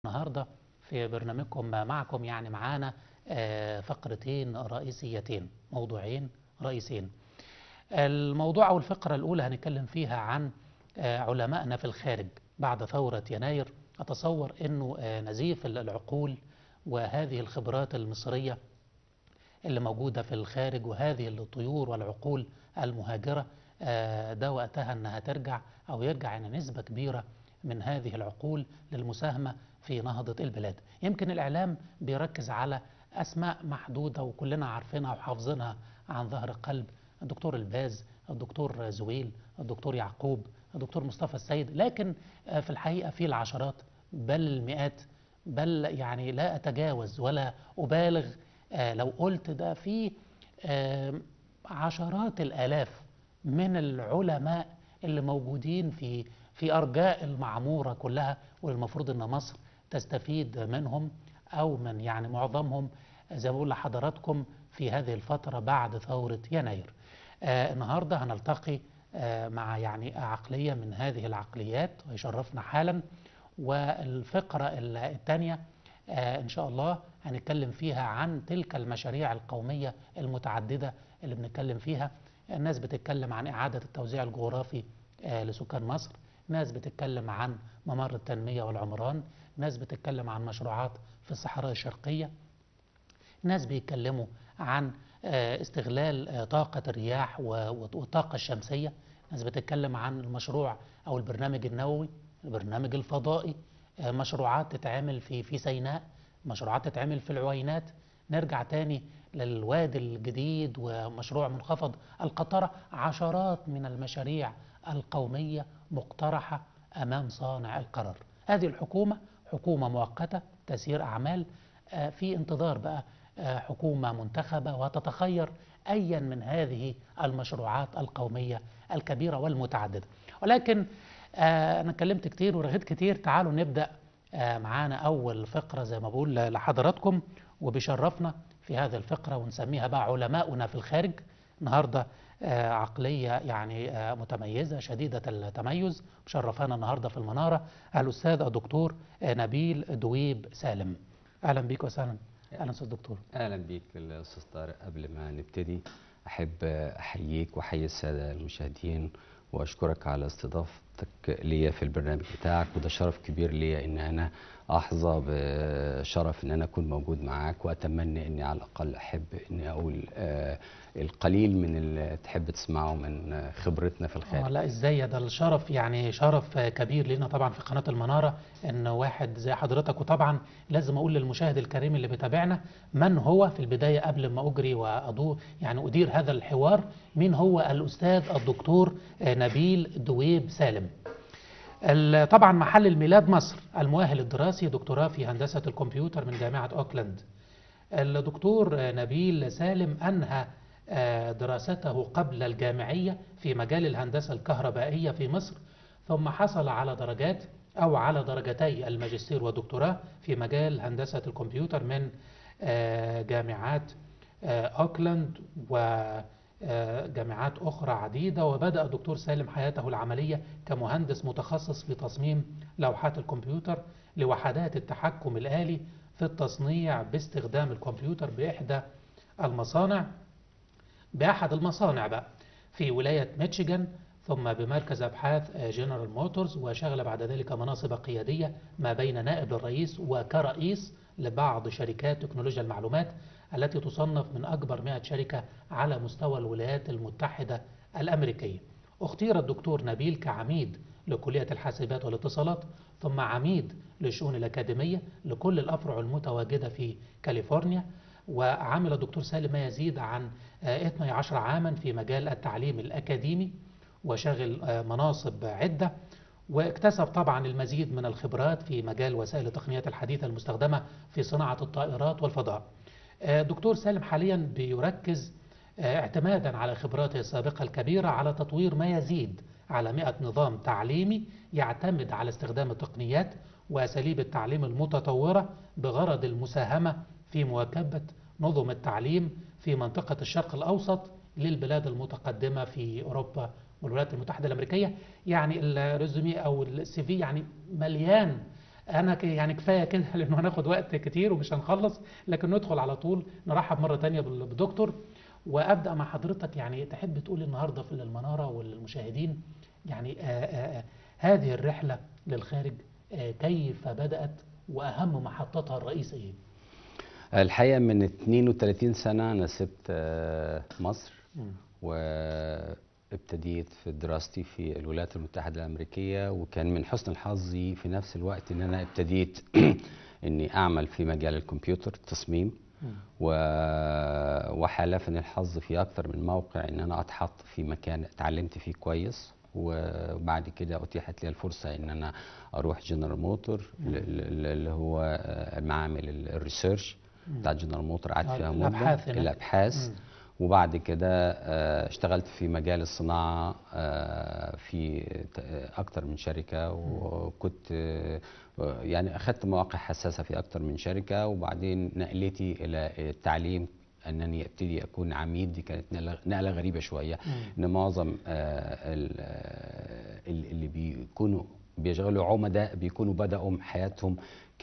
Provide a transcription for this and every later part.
النهاردة في برنامجكم معكم يعني معانا آه، فقرتين رئيسيتين موضوعين رئيسيين الموضوع أو الفقرة الأولى هنتكلم فيها عن آه، علمائنا في الخارج بعد ثورة يناير أتصور أنه آه، نزيف العقول وهذه الخبرات المصرية اللي موجودة في الخارج وهذه الطيور والعقول المهاجرة آه، ده وقتها أنها ترجع أو يرجع أن نسبة كبيرة من هذه العقول للمساهمة في نهضة البلاد يمكن الإعلام بيركز على أسماء محدودة وكلنا عارفينها وحافظينها عن ظهر قلب الدكتور الباز الدكتور زويل الدكتور يعقوب الدكتور مصطفى السيد لكن آه، في الحقيقة في العشرات بل المئات بل يعني لا أتجاوز ولا أبالغ آه، لو قلت ده في آه، عشرات الآلاف من العلماء اللي موجودين في في أرجاء المعمورة كلها والمفروض أن مصر تستفيد منهم أو من يعني معظمهم زي ما بقول لحضراتكم في هذه الفترة بعد ثورة يناير آه النهاردة هنلتقي آه مع يعني عقلية من هذه العقليات ويشرفنا حالا والفقرة الثانية آه إن شاء الله هنتكلم فيها عن تلك المشاريع القومية المتعددة اللي بنتكلم فيها الناس بتتكلم عن إعادة التوزيع الجغرافي آه لسكان مصر ناس بتتكلم عن ممر التنمية والعمران ناس بتتكلم عن مشروعات في الصحراء الشرقية ناس بيتكلموا عن آه، استغلال آه، طاقة الرياح و- والطاقة الشمسية ناس بتتكلم عن المشروع أو البرنامج النووي البرنامج الفضائي آه، مشروعات تتعمل في في سيناء مشروعات تتعمل في العوينات نرجع تاني للوادي الجديد ومشروع منخفض القطرة عشرات من المشاريع القومية مقترحة أمام صانع القرار هذه الحكومة حكومة مؤقتة تسيير أعمال آه، في انتظار بقى آه، حكومة منتخبة وتتخير أيا من هذه المشروعات القومية الكبيرة والمتعددة ولكن آه، أنا اتكلمت كتير ورغيت كتير تعالوا نبدأ آه، معانا أول فقرة زي ما بقول لحضراتكم وبيشرفنا في هذه الفقرة ونسميها بقى علماؤنا في الخارج النهاردة آه، عقلية يعني آه، متميزة شديدة التميز مشرفانا النهاردة في المنارة الأستاذ الدكتور آه، نبيل دويب سالم أهلا بيك وسهلا أهلا أستاذ دكتور اهلا بيك الاستاذ طارق قبل ما نبتدي احب احييك واحيي الساده المشاهدين واشكرك على استضافتك ليا في البرنامج بتاعك وده شرف كبير ليا ان انا احظى بشرف ان انا اكون موجود معاك واتمنى اني على الاقل احب اني اقول آه، القليل من اللي تحب تسمعه من آه، خبرتنا في آه الخارج لا ازاي ده الشرف يعني شرف آه، كبير لنا طبعا في قناة المنارة ان واحد زي حضرتك وطبعا لازم اقول للمشاهد الكريم اللي بيتابعنا من هو في البداية قبل ما اجري وادور يعني ادير هذا الحوار مين هو الاستاذ الدكتور آه، نبيل دويب سالم ال- طبعا محل الميلاد مصر المؤهل الدراسي دكتوراه في هندسة الكمبيوتر من جامعة أوكلاند الدكتور نبيل سالم أنهى آه، دراسته قبل الجامعية في مجال الهندسة الكهربائية في مصر ثم حصل على درجات أو على درجتي الماجستير والدكتوراه في مجال هندسة الكمبيوتر من آه، جامعات آه، أوكلاند وجامعات أخرى عديدة وبدأ الدكتور سالم حياته العملية كمهندس متخصص في تصميم لوحات الكمبيوتر لوحدات التحكم الآلي في التصنيع باستخدام الكمبيوتر بإحدى المصانع بأحد المصانع بقى في ولاية ميتشيغان ثم بمركز أبحاث جنرال موتورز وشغل بعد ذلك مناصب قيادية ما بين نائب الرئيس وكرئيس لبعض شركات تكنولوجيا المعلومات التي تصنف من أكبر 100 شركة على مستوى الولايات المتحدة الأمريكية اختير الدكتور نبيل كعميد لكلية الحاسبات والاتصالات ثم عميد للشؤون الأكاديمية لكل الأفرع المتواجدة في كاليفورنيا وعمل الدكتور سالم ما يزيد عن آه، 12 عاما في مجال التعليم الأكاديمي وشغل آه، مناصب عدة واكتسب طبعا المزيد من الخبرات في مجال وسائل التقنيات الحديثة المستخدمة في صناعة الطائرات والفضاء آه، دكتور سالم حاليا بيركز آه، اعتمادا على خبراته السابقة الكبيرة على تطوير ما يزيد على 100 نظام تعليمي يعتمد على استخدام التقنيات وأساليب التعليم المتطورة بغرض المساهمة في مواكبة نظم التعليم في منطقة الشرق الأوسط للبلاد المتقدمة في أوروبا والولايات المتحدة الأمريكية يعني الريزومي أو السي في يعني مليان انا ك- يعني كفايه كده لانه هناخد وقت كتير ومش هنخلص لكن ندخل على طول نرحب مره تانية بال- بالدكتور وابدا مع حضرتك يعني تحب تقول النهارده في المناره والمشاهدين يعني آه آه آه هذه الرحله للخارج آه كيف بدات واهم محطتها الرئيسيه الحقيقة من 32 سنة أنا سبت آه، مصر مم. وابتديت في دراستي في الولايات المتحدة الأمريكية وكان من حسن الحظ في نفس الوقت إن أنا ابتديت إني أعمل في مجال الكمبيوتر تصميم مم. و... وحالفني الحظ في أكتر من موقع إن أنا أتحط في مكان اتعلمت فيه كويس وبعد كده أتيحت لي الفرصة إن أنا أروح جنرال موتور اللي هو آه، معامل ال- الريسيرش بتاع جنرال موتور قعدت آه، فيها مدة الأبحاث هناك. الأبحاث مم. وبعد كده آه، اشتغلت في مجال الصناعة آه، في ت- آه، أكتر من شركة وكنت آه، يعني أخذت مواقع حساسة في أكتر من شركة وبعدين نقلتي إلى التعليم أنني أبتدي أكون عميد دي كانت نقلة- نقلة غريبة شوية إن معظم آه، ال- آه، اللي بيكونوا بيشغلوا عمداء بيكونوا بدأوا حياتهم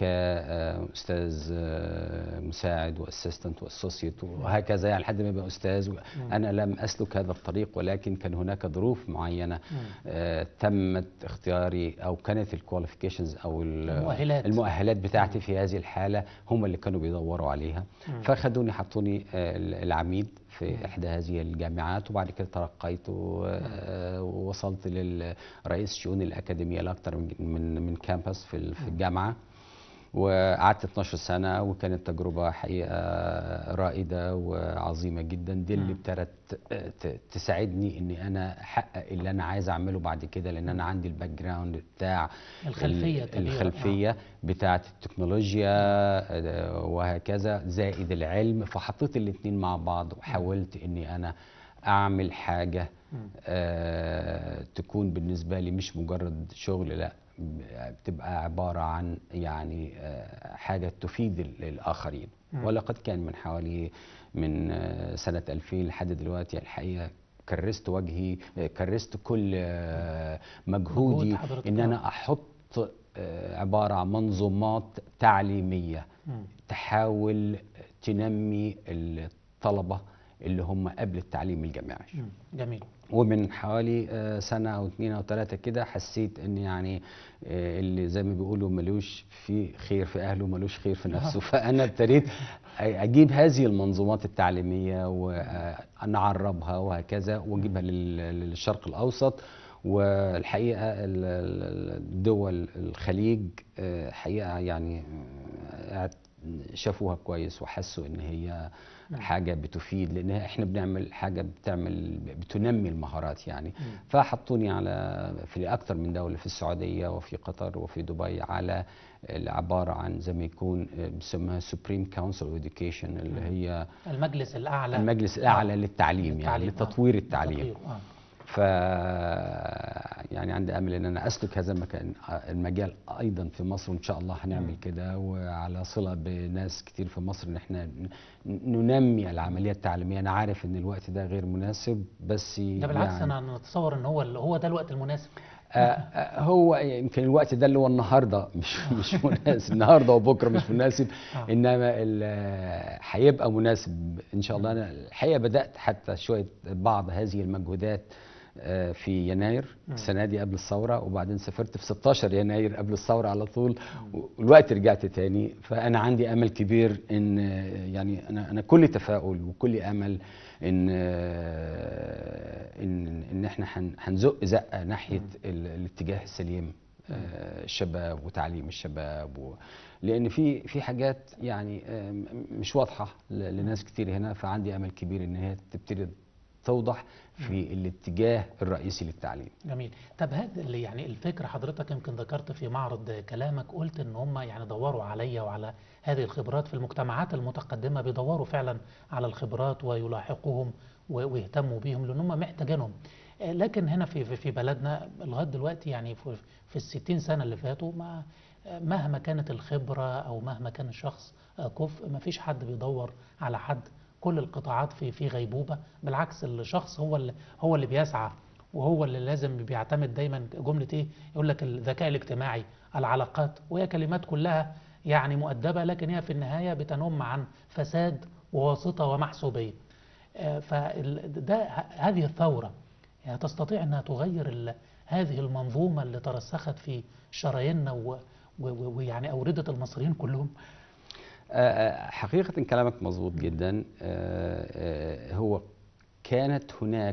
كأستاذ مساعد وأسيستنت وأسوسيت وهكذا يعني لحد ما يبقى أستاذ أنا لم أسلك هذا الطريق ولكن كان هناك ظروف معينة آه، تمت اختياري أو كانت الكواليفيكيشنز أو ال- المؤهلات. المؤهلات بتاعتي في هذه الحالة هم اللي كانوا بيدوروا عليها فخدوني حطوني آه، العميد في إحدى هذه الجامعات وبعد كده ترقيت و- آه، ووصلت للرئيس الشؤون الأكاديمية لأكثر من من من كامبس في ال- في الجامعة وقعدت 12 سنة وكانت تجربة حقيقة رائدة وعظيمة جدا دي اللي ابتدت ت- تساعدني اني انا احقق اللي انا عايز اعمله بعد كده لان انا عندي الباك جراوند بتاع الخلفية ال- كبيرة. الخلفية بتاعة التكنولوجيا آه، وهكذا زائد العلم فحطيت الاتنين مع بعض وحاولت اني انا اعمل حاجة آه تكون بالنسبة لي مش مجرد شغل لا بتبقى عبارة عن يعني آه حاجة تفيد ال- الآخرين ولقد كان من حوالي من آه سنة 2000 لحد دلوقتي الحقيقة كرست وجهي آه، كرست كل آه مجهودي مجهود حضرتك. ان انا احط آه، عبارة عن منظومات تعليمية مم. تحاول تنمي الطلبة اللي هم قبل التعليم الجامعي مم. جميل ومن حوالي آه، سنة أو اتنين أو تلاتة كده حسيت إن يعني آه، اللي زي ما بيقولوا ملوش في خير في أهله ملوش خير في نفسه فأنا ابتديت أجيب هذه المنظومات التعليمية ونعربها وهكذا وأجيبها لل- للشرق الأوسط والحقيقة ال- ال- الدول الخليج آه، حقيقة يعني آه، شافوها كويس وحسوا إن هي حاجة بتفيد لأن احنا بنعمل حاجة بتعمل بتنمي المهارات يعني فحطوني على في أكثر من دولة في السعودية وفي قطر وفي دبي على عبارة عن زي ما يكون بيسموها سوبريم كونسل اوف education اللي هي المجلس الأعلى المجلس الأعلى آه. للتعليم يعني للتعليم، آه. لتطوير التعليم للتطوير، آه. ف يعني عندي امل ان انا اسلك هذا المكان المجال ايضا في مصر وان شاء الله هنعمل كده وعلى صله بناس كتير في مصر ان احنا ن- ننمي العمليه التعليميه انا عارف ان الوقت ده غير مناسب بس ده بالعكس يعني انا نتصور ان هو هو ده الوقت المناسب آه، آه، هو يمكن الوقت ده اللي هو النهارده مش مش مناسب النهارده وبكره مش مناسب آه. انما ال- هيبقى مناسب ان شاء الله انا الحقيقه بدات حتى شويه بعض هذه المجهودات آه، في يناير السنه دي قبل الثوره وبعدين سافرت في 16 يناير قبل الثوره على طول والوقت رجعت تاني فانا عندي امل كبير ان آه، يعني انا انا كل تفاؤل وكل امل ان آه، ان ان احنا هن- هنزق زقه ناحيه ال- الاتجاه السليم آه، الشباب وتعليم الشباب و... لان في في حاجات يعني آه، م- مش واضحه ل- لناس كتير هنا فعندي امل كبير ان هي تبتدي توضح في الاتجاه الرئيسي للتعليم جميل طب هذا اللي يعني الفكرة حضرتك يمكن ذكرت في معرض كلامك قلت ان هم يعني دوروا عليا وعلى هذه الخبرات في المجتمعات المتقدمة بيدوروا فعلا على الخبرات ويلاحقوهم و- ويهتموا بيهم لان هم محتاجينهم آه، لكن هنا في في- في بلدنا لغايه دلوقتي يعني في في الستين سنة اللي فاتوا ما آه، مهما كانت الخبرة او مهما كان الشخص آه، كفء ما فيش حد بيدور على حد كل القطاعات في في غيبوبة بالعكس الشخص هو اللي هو اللي بيسعى وهو اللي لازم بيعتمد دايما جملة ايه يقول لك الذكاء الاجتماعي العلاقات وهي كلمات كلها يعني مؤدبة لكن هي في النهاية بتنم عن فساد وواسطة ومحسوبية فده هذه الثورة يعني تستطيع أنها تغير ال- هذه المنظومة اللي ترسخت في شراييننا و- و- ويعني أوردة المصريين كلهم آه، حقيقة كلامك مظبوط جدا آه، آه، هو كانت هناك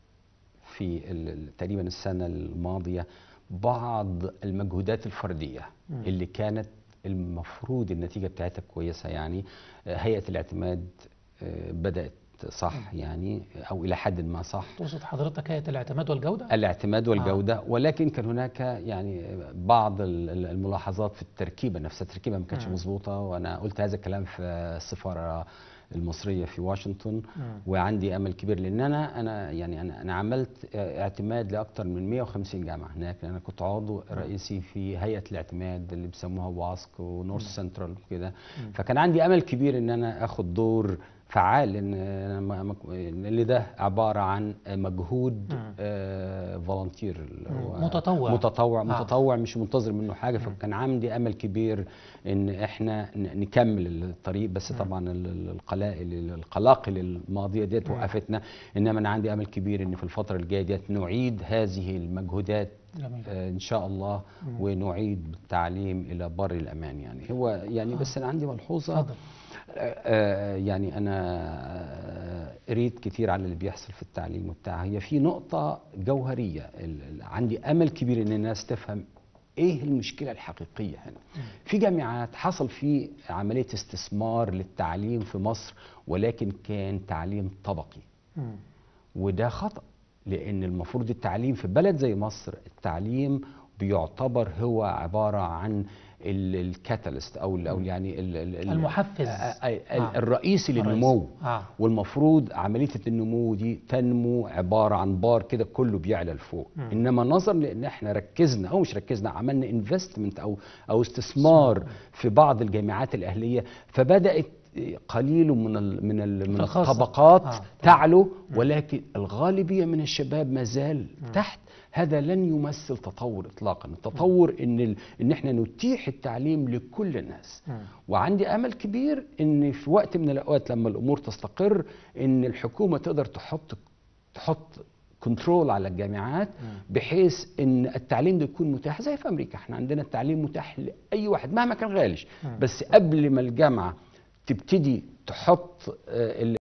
في ال- ال- تقريبا السنة الماضية بعض المجهودات الفردية مم. اللي كانت المفروض النتيجة بتاعتها كويسة يعني آه، هيئة الاعتماد آه، بدأت صح يعني أو إلى حد ما صح تقصد حضرتك هيئة الاعتماد والجودة؟ الاعتماد والجودة ولكن كان هناك يعني بعض ال- ال- الملاحظات في التركيبة نفسها التركيبة ما كانتش مم. مظبوطة وأنا قلت هذا الكلام في السفارة المصرية في واشنطن مم. وعندي أمل كبير لأن أنا أنا يعني أنا أنا عملت اعتماد لأكثر من 150 جامعة هناك لأن أنا كنت عضو رئيسي في هيئة الاعتماد اللي بيسموها واسك ونورث سنترال وكده فكان عندي أمل كبير إن أنا آخد دور فعال لان أنا ما- ما- اللي ده عباره عن مجهود مم. فولنتير مم. متطوع. متطوع آه. متطوع مش منتظر منه حاجه فكان عندي امل كبير ان احنا ن- نكمل الطريق بس طبعا ال- ال- القلائل القلاقل الماضيه ديت مم. وقفتنا انما انا عندي امل كبير ان في الفتره الجايه ديت نعيد هذه المجهودات جميل آه، ان شاء الله مم. ونعيد التعليم الى بر الامان يعني هو يعني بس انا عندي ملحوظه اتفضل آه، يعني انا آه، قريت كتير على اللي بيحصل في التعليم وبتاع هي في نقطة جوهرية ال- ال- عندي امل كبير ان الناس تفهم ايه المشكلة الحقيقية هنا في جامعات حصل في عملية استثمار للتعليم في مصر ولكن كان تعليم طبقي مم. وده خطأ لأن المفروض التعليم في بلد زي مصر التعليم بيعتبر هو عبارة عن الكاتاليست أو ال- أو يعني ال- ال- ال- المحفز. آه، آه، آه. الرئيسي الرئيسي. للنمو آه. والمفروض عملية النمو دي تنمو عبارة عن بار كده كله بيعلى لفوق مم. إنما نظرا لأن احنا ركزنا أو مش ركزنا عملنا انفستمنت أو أو استثمار في بعض الجامعات الأهلية فبدأت قليل من ال من ال من الخاصة. الطبقات آه. تعلو ولكن الغالبية من الشباب ما زال تحت هذا لن يمثل تطور اطلاقا التطور ان ال... ان احنا نتيح التعليم لكل الناس مم. وعندي امل كبير ان في وقت من الاوقات لما الامور تستقر ان الحكومه تقدر تحط تحط كنترول على الجامعات بحيث ان التعليم ده يكون متاح زي في امريكا احنا عندنا التعليم متاح لاي واحد مهما كان غالي بس قبل ما الجامعه تبتدي تحط آه، ال-